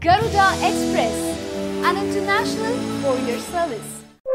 Garuda Express, an international courier service.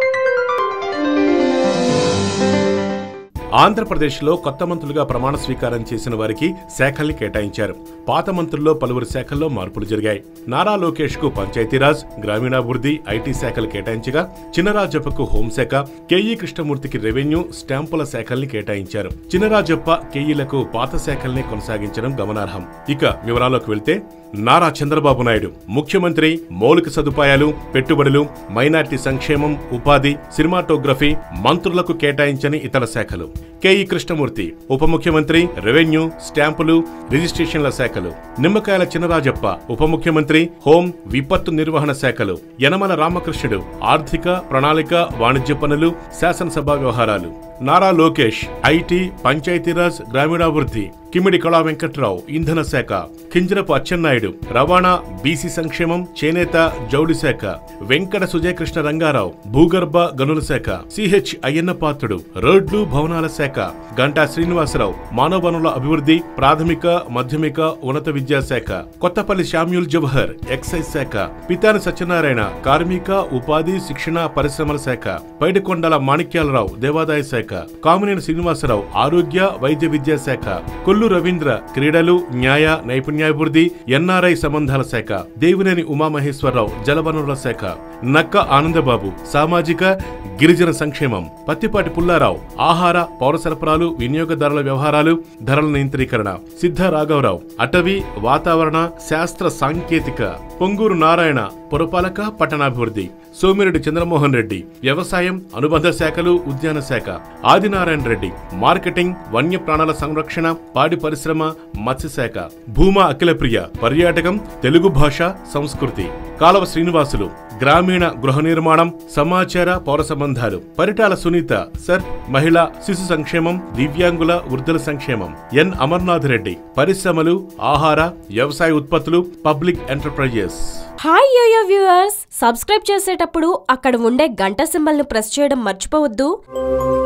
ఆంధ్రప్రదేశ్లో కొత్త మంత్రులుగా ప్రమాణ స్వీకారం చేసిన వారికి శాఖల్ని కేటాయించారు పాత మంత్రుల్లో పలువురు శాఖల్లో మార్పులు జరిగాయి నారా లోకేష్ కు పంచాయతీరాజ్ గ్రామీణాభివృద్ధి ఐటీ శాఖలు కేటాయించగా చినరాజప్పకు హోంశాఖ కేఈ కృష్ణమూర్తికి రెవెన్యూ స్టాంపుల శాఖల్ని కేటాయించారు చినరాజప్ప కేఈలకు పాత శాఖల్ని కొనసాగించడం గమనార్హం ఇక వివరాల్లోకి వెళ్తే నారా చంద్రబాబు నాయుడు ముఖ్యమంత్రి మౌలిక సదుపాయాలు పెట్టుబడులు మైనార్టీ సంక్షేమం ఉపాధి సినిమాటోగ్రఫీ మంత్రులకు కేటాయించని ఇతర శాఖలు కేఈ కృష్ణమూర్తి ఉప ముఖ్యమంత్రి రెవెన్యూ స్టాంపులు రిజిస్ట్రేషన్ల శాఖలు నిమ్మకాయల చినరాజప్ప ఉప ముఖ్యమంత్రి హోం విపత్తు నిర్వహణ శాఖలు యనమల రామకృష్ణుడు ఆర్థిక ప్రణాళిక వాణిజ్య పనులు శాసనసభ వ్యవహారాలు నారా లోకేష్ ఐటీ పంచాయతీరాజ్ గ్రామీణాభివృద్ధి కిమిడి కళా వెంకట్రావు ఇంధన శాఖ కింజరపు అచ్చెన్నాయుడు రవాణా బీసీ సంక్షేమం చేనేత జౌళి శాఖ వెంకట సుజయకృష్ణ రంగారావు భూగర్భ గనుల శాఖ సిహెచ్ అయ్యన్న పాత్రుడు రోడ్లు భవనాల శాఖ గంటా శ్రీనివాసరావు మానవ వనరుల అభివృద్ధి ప్రాథమిక మాధ్యమిక ఉన్నత విద్యా శాఖ కొత్తపల్లి శామ్యూల్ జవహర్ ఎక్సైజ్ శాఖ పితాని సత్యనారాయణ కార్మిక ఉపాధి శిక్షణ పరిశ్రమల శాఖ పైడికొండల మాణిక్యాలరావు దేవాదాయ శాఖ కామినేని శ్రీనివాసరావు ఆరోగ్య వైద్య విద్యా శాఖ కొల్లు రవీంద్ర క్రీడలు న్యాయ నైపుణ్యాభివృద్ధి ఎన్ఆర్ఐ సంబంధాల శాఖ దేవినేని ఉమామహేశ్వరరావు జలవనరుల శాఖ నక్క ఆనందబాబు సామాజిక గిరిజన సంక్షేమం పత్తిపాటి పుల్లారావు ఆహార పౌర సరఫరాలు వినియోగదారుల వ్యవహారాలు ధరల నియంత్రీకరణ సిద్ధ రాఘవరావు అటవీ వాతావరణ శాస్త్ర సాంకేతిక పొంగూరు నారాయణ పురపాలక పట్టణాభివృద్ధి సోమిరెడ్డి చంద్రమోహన్ రెడ్డి వ్యవసాయం అనుబంధ శాఖలు ఉద్యాన శాఖ ఆదినారాయణ రెడ్డి మార్కెటింగ్ వన్య ప్రాణాల సంరక్షణ పాడి పరిశ్రమ మత్స్యశాఖ భూమా అఖిలప్రియ పర్యాటకం తెలుగు భాష సంస్కృతి కాలవ శ్రీనివాసులు గ్రామీణ గృహ నిర్మాణం సమాచార పౌర సంబంధాలు పరిటాల సునీత సర్ మహిళా శిశు సంక్షేమం దివ్యాంగుల వృద్ధుల సంక్షేమం ఎన్ అమర్నాథ్ రెడ్డి పరిశ్రమలు ఆహార వ్యవసాయ ఉత్పత్తులు public enterprises hi yoyo viewers subscribe చేసేటప్పుడు అక్కడ ఉండే గంట సింబల్ను ప్రెస్ చేయడం మర్చిపోవద్దు